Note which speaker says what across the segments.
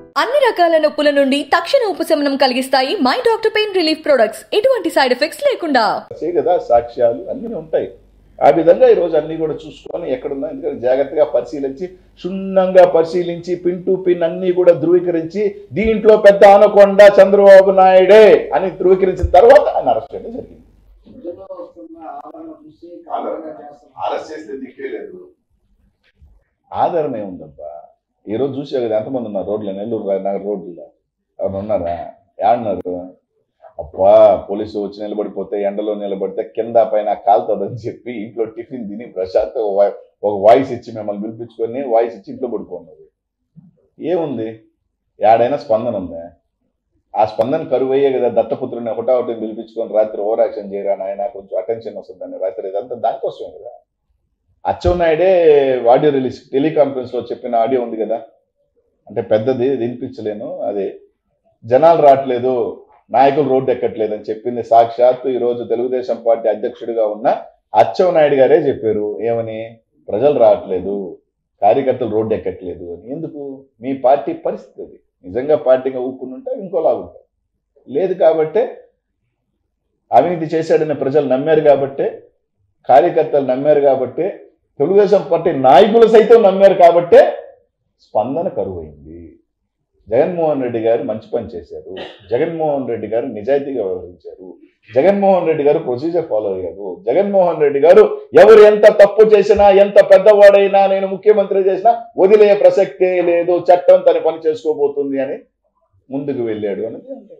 Speaker 1: అన్ని రకాల నొప్పుల నుండి తక్షణ ఉపశమనం కలిగిస్తాయి my doctor pain relief products ఎటువంటి సైడ్ ఎఫెక్ట్స్ లేకుండా
Speaker 2: వచ్చాయి కదా సాక్ష్యాలు అన్నీ ఉంటాయి ఆ విధంగా ఈరోజు అన్ని కూడా చూసుకొని ఎక్కడున్నా ఎందుకంటే జాగ్రత్తగా పరిశీలించి క్షుణ్ణంగా పరిశీలించి పిన్ టు పిన్ అన్ని కూడా ధృవీకరించి దీంట్లో పెద్ద అనకొండ చంద్రబాబు నాయుడే అని ధృవీకరించిన తర్వాత ఆయన అరెస్ట్ చేయడం జరిగింది
Speaker 3: ప్రజల్లో వస్తున్న ఆదరణ చూసి కారణంగా చేస్తున్నారు
Speaker 2: అరెస్ట్ చేస్తే దిక్కే లేదు ఆదరణ ఏముందబ్బా ఈ రోజు చూసే కదా ఎంతమంది ఉన్నారు రోడ్లో నెల్లూరు రా- నగర రోడ్లలో ఎవరు ఉన్నారా ఏడున్నారు అబ్బా పోలీసు వచ్చి నిలబడిపోతే ఎండలో నిలబడితే కింద పైన కాలుతుందని చెప్పి ఇంట్లో టిఫిన్ తిని ప్రశాంత్ ఒక వా- ఒక వాయిస్ ఇచ్చి మిమ్మల్ని పిలిపించుకొని వాయిస్ ఇచ్చి ఇంట్లో పడుకున్నది ఏముంది ఏడైనా స్పందన ఉందా ఆ స్పందన కరువు అయ్యే కదా దత్తపుత్రుని ఒకటా ఒకటి పిలిపించుకొని రాత్రి ఓవర్ యాక్షన్ చేయరా నాయన కొంచెం అటెన్షన్ వస్తుందని రాత్రి ఇదంతా దానికోసమే కదా అచ్చెన్నాయుడే ఆడియో రిలీజ్ టెలికాన్ఫరెన్స్ లో చెప్పిన ఆడియో ఉంది కదా అంటే పెద్దది వినిపించలేను అదే జనాలు రావట్లేదు నాయకులు రోడ్డు ఎక్కట్లేదు అని చెప్పింది సాక్షాత్తు ఈ రోజు తెలుగుదేశం పార్టీ అధ్యక్షుడిగా ఉన్న అచ్చెన్నాయుడు గారే చెప్పారు ఏమని ప్రజలు రావట్లేదు కార్యకర్తలు రోడ్డు ఎక్కట్లేదు అని ఎందుకు మీ పార్టీ పరిస్థితి అది నిజంగా పార్టీగా ఊపుకుని ఉంటే ఇంకోలాగా ఉంటాయి లేదు కాబట్టే అవినీతి చేశాడని ప్రజలు నమ్మారు కాబట్టే కార్యకర్తలు నమ్మారు కాబట్టే తెలుగుదేశం పార్టీ నాయకులు సైతం నమ్మారు కాబట్టే స్పందన కరువైంది జగన్మోహన్ రెడ్డి గారు మంచి పని చేశారు జగన్మోహన్ రెడ్డి గారు నిజాయితీగా వ్యవహరించారు జగన్మోహన్ రెడ్డి గారు ప్రొసీజర్ ఫాలో అయ్యారు జగన్మోహన్ రెడ్డి గారు ఎవరు ఎంత తప్పు చేసినా ఎంత పెద్దవాడైనా నేను ముఖ్యమంత్రి చేసినా వదిలే ప్రసక్తే లేదు చట్టం తన పని చేసుకోబోతుంది అని ముందుకు వెళ్ళాడు అనేది అంటే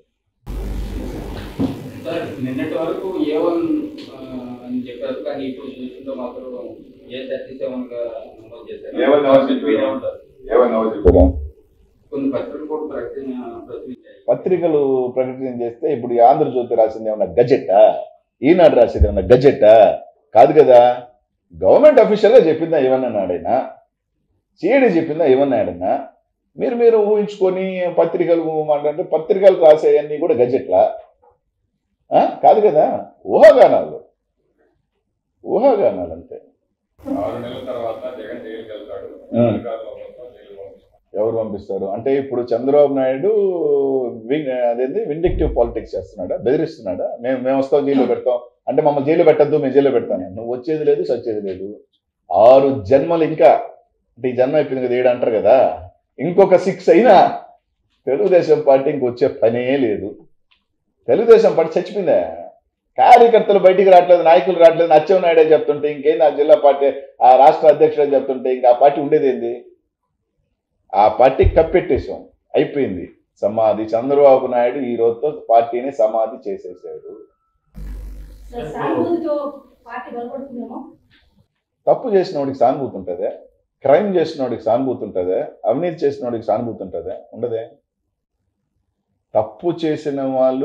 Speaker 4: సార్ నిన్నటి వరకు ఏ వన్ అని చెప్పారు కానీ ఇప్పుడు చూస్తుంటే మాత్రం ఏ థర్టీ సెవెన్ గా నమోదు చేశారు
Speaker 2: ఏమని నమోదు చేశారు?
Speaker 4: మీరే ఉంటారు.
Speaker 2: ఏమన్నా
Speaker 4: కొన్ని పత్రికలు కూడా ప్రకటన ప్రచురించాయి
Speaker 2: పత్రికలు ప్రకటన చేస్తే ఇప్పుడు ఈ ఆంధ్రజ్యోతి రాసింది ఏమన్నా గజెట్టా ఈనాడు రాసేది ఏమన్నా గజెట్టా కాదు కదా గవర్నమెంట్ అఫీషియల్ గా చెప్పిందా ఏమన్నా నాడైనా సిఐడి చెప్పిందా ఏమన్నా ఆడైనా మీరు మీరు ఊహించుకొని పత్రికలు మాట్లాడితే పత్రికలు రాసేవన్నీ కూడా గజెట్లా ఆ? కాదు కదా ఊహాగానాలు ఊహాగానాలు అంతే
Speaker 5: ఆరు నెలల తర్వాత జగన్ జైలుకి వెళ్తాడు
Speaker 2: ఆ.
Speaker 5: అధికారుల కోసం జైలు పంపిస్తారు
Speaker 2: ఎవరు పంపిస్తారు అంటే ఇప్పుడు చంద్రబాబు నాయుడు విన్ అదేంటి విండిక్టివ్ పాలిటిక్స్ చేస్తున్నాడా బెదిరిస్తున్నాడా మేము మేము వస్తాం జైల్లో పెడతాం అంటే మమ్మల్ని జైలు పెట్టద్దు మేము జైల్లో పెడతాను నువ్వు వచ్చేది లేదు సచ్చేది లేదు ఆరు జన్మలు ఇంకా అంటే ఈ జన్మ అయిపోయింది కదా ఏడు అంటారు కదా ఇంకొక సిక్స్ అయినా తెలుగుదేశం పార్టీ ఇంకొచ్చే పనే లేదు తెలుగుదేశం పార్టీ చచ్చిపోయిందా కార్యకర్తలు బయటికి రావట్లేదు నాయకులు రావట్లేదు అచ్చెం నాయుడే చెప్తుంటే ఇంకేంది ఆ జిల్లా పార్టీ ఆ రాష్ట్ర అధ్యక్షుడు చెప్తుంటే ఇంకా ఆ పార్టీ ఉండేది ఏంది ఆ పార్టీ కప్పెట్టేశాం అయిపోయింది సమాధి చంద్రబాబు నాయుడు ఈ రోజుతో పార్టీని సమాధి చేసేసాడు
Speaker 6: సార్ సానుభూతితో పార్టీ బలపడుతుందేమో
Speaker 2: తప్పు చేసిన వాడికి సానుభూతి ఉంటుందే క్రైమ్ చేసిన వాడికి సానుభూతి ఉంటుందే అవినీతి చేసిన వాడికి సానుభూతి ఉంటుందే ఉండదే తప్పు చేసిన వాళ్ళు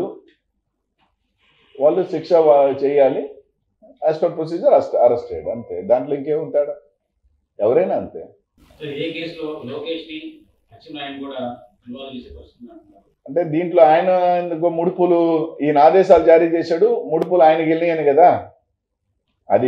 Speaker 2: వాళ్ళు శిక్ష వా- చేయాలి as per procedure arrest arrest చేయడం అంతే దాంట్లో ఇంకేముంటాడా ఎవరైనా అంతే
Speaker 4: సార్ ఏ కేసులో లోకేష్ ని అచ్చెన్నాయుడు కూడా ఇన్వాల్వ్ చేసే పరిస్థితి అంటున్నారు
Speaker 2: అంటే దీంట్లో ఆయన ఎందుకో ముడుపులు ఈయన ఆదేశాలు జారీ చేశాడు ముడుపులు ఆయనకి వెళ్ళినాయని కదా అది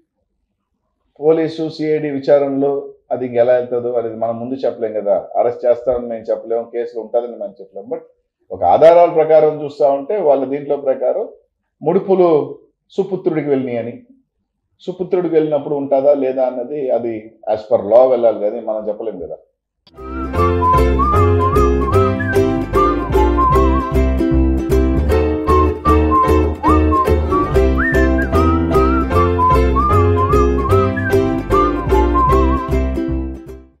Speaker 2: పోలీసు సిఐడి విచారణలో అది ఇంక ఎలా వెళ్తుందో అది మనం ముందు చెప్పలేం కదా అరెస్ట్ చేస్తామని మేము చెప్పలేము కేసులు ఉంటుందని మనం చెప్పలేం బట్ ఒక ఆధారాల ప్రకారం చూస్తా ఉంటే వాళ్ళ దీంట్లో ప్రకారం ముడుపులు సుపుత్రుడికి వెళ్ళినాయని సుపుత్రుడికి వెళ్ళినప్పుడు ఉంటుందా లేదా అన్నది అది యాజ్ పర్ లా వెళ్ళాలి కానీ మనం చెప్పలేం కదా